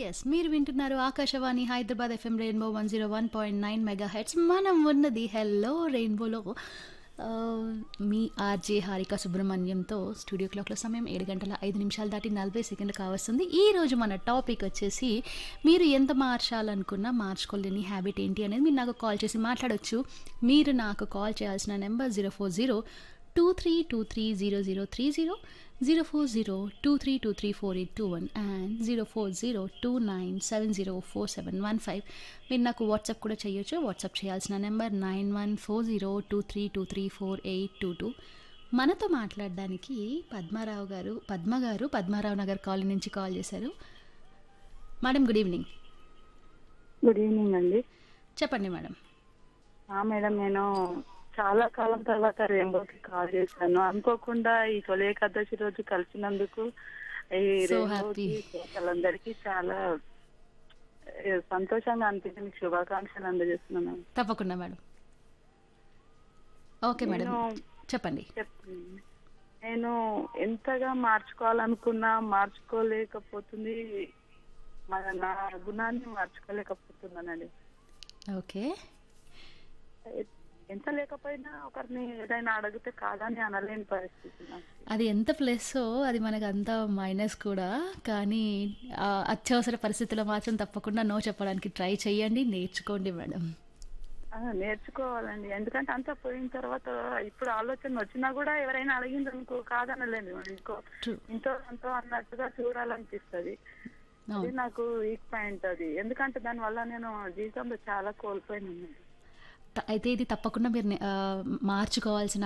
Yes మీరు వింటున్నారు Akashvani Hyderabad FM rainbow one zero one point nine మెగా హెడ్స్ మనం ఉన్నది హెల్లో రెయిన్బోలో ఆ, మీ ఆర్జే హారిక సుబ్రహ్మణ్యంతో స్టూడియో క్లాక్ల సమయం ఏడు గంటల ఐదు నిమిషాలు దాటి నలభై సెకండ్లు కావస్తుంది ఈ రోజు మన టాపిక్ వచ్చేసి మీరు ఎంత మార్చాలనుకున్నా మార్చుకోలేని హ్యాబిట్ ఏంటి అనేది మీరు నాకు కాల్ చేసి మాట్లాడొచ్చు మీరు నాకు కాల్ చేయాల్సిన number zero four zero two three two three zero zero three zero zero four zero two three two three four eight two one and zero four zero two nine seven zero four seven one five మీరు నాకు WhatsApp కూడా చేయొచ్చు WhatsApp చేయాల్సిన number nine one four zero two three two three four eight two two మనతో మాట్లాడడానికి Padmarao garu Padma garu Padmarao Nagar colony నుంచి call చేశారు madam good evening good evening అండి చెప్పండి మేడం ఆ మేడం నేను చాలా కాలం తర్వాత రెయిన్బోకి కాల్ చేశాను అనుకోకుండా ఈ తొలి ఏకాదశి రోజు కలిసినందుకు ఈ So రెయిన్బోకి happy. శ్రోతలందరికీ చాలా ఏ, సంతోషంగా అనిపించి మీకు శుభాకాంక్షలు అందజేస్తున్నాను తప్పకుండా మేడం ఓకే మేడం నేను చెప్పండి చెప్తాను నేను ఎంతగా మార్చుకోవాలనుకున్నా మార్చుకోలేకపోతుంది మన నా గుణాన్ని మార్చుకోలేకపోతున్నానండి ఓకే ఎంత లేకపోయినా ఒకరిని ఏదైనా అడిగితే కాదని అనలేని పరిస్థితి నాకు. అది ఎంత ప్లస్ అది మనకు అంత మైనస్ కూడా కానీ ఆ, అత్యవసర పరిస్థితుల్లో మాత్రం తప్పకుండా నో చెప్పడానికి ట్రై చేయండి నేర్చుకోండి మేడం ఆ, నేర్చుకోవాలండి ఎందుకంటే అంతా పోయిన తర్వాత ఇప్పుడు ఆలోచన వచ్చినా కూడా ఎవరైనా అడిగింది అనుకో కాదనలేదు ఇంకో ట్రూ ఇంతో అంతో అన్నట్టుగా చూడాలనిపిస్తది అది నాకు వీక్ పాయింట్ అది ఎందుకంటే దాని వల్ల నేను జీవితంలో చాలా కోల్పోయినాను అయితే ఇది తప్పకుండా మీరు నే- ఆ, మార్చుకోవాల్సిన